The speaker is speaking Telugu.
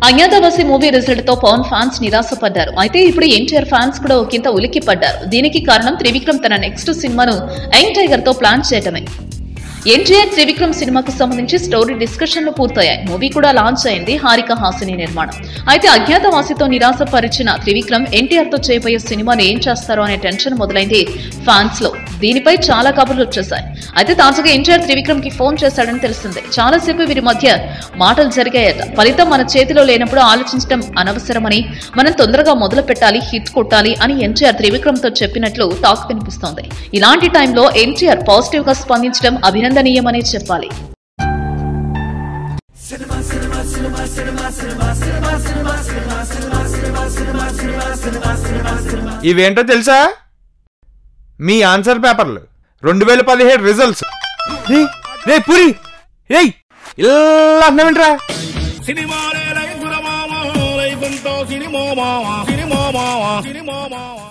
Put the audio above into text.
అజ్ఞాతవాసి మూవీ రిజల్ట్ తో పవన్ ఫ్యాన్స్ నిరాశపడ్డారు అయితే ఇప్పుడు ఎన్టీఆర్ ఫ్యాన్స్ కూడా ఒకంత ఉలిక్కి పడ్డారు దీనికి కారణం త్రివిక్రమ్ తన నెక్స్ట్ సినిమాను యంగ్ టైగర్ తో ప్లాన్ చేయటమే ఎన్టీఆర్ త్రివిక్రమ్ సినిమాకు సంబంధించి స్టోరీ డిస్కషన్లు పూర్తయ్యాయి మూవీ కూడా లాంచ్ అయింది హారిక హాసిని నిర్మాణం అయితే అజ్ఞాతవాసితో నిరాశపరిచిన త్రివిక్రమ్ ఎన్టీఆర్ తో చేయబోయే సినిమాను ఏం చేస్తారో అనే టెన్షన్ మొదలైంది ఫ్యాన్స్ లో దీనిపై చాలా కబుర్లు వచ్చేసాయి అయితే తాజాగా ఎన్టీఆర్ త్రివిక్రమ్ కి ఫోన్ చేశాడని తెలిసిందే చాలాసేపు వీరి మధ్య మాటలు జరిగాయట ఫలితం మన చేతిలో లేనప్పుడు ఆలోచించడం అనవసరమని మనం తొందరగా మొదలు పెట్టాలి హిట్ కొట్టాలి అని ఎన్టీఆర్ త్రివిక్రమ్ తో చెప్పినట్లు టాక్ వినిపిస్తోంది ఇలాంటి టైంలో ఎన్టీఆర్ పాజిటివ్ గా స్పందించడం అభినందనీయమనే చెప్పాలి ఇవేంటో తెలుసా మీ ఆన్సర్ పేపర్లు రెండు వేల పదిహేడు రిజల్ట్స్ రే పురి రేయ్ ఇలా అంటున్నావేంట్రా సినిమాలే లైఫ్ మామ లైఫ్ అంతా సినిమా మామ సినిమా మామ సినిమా మామ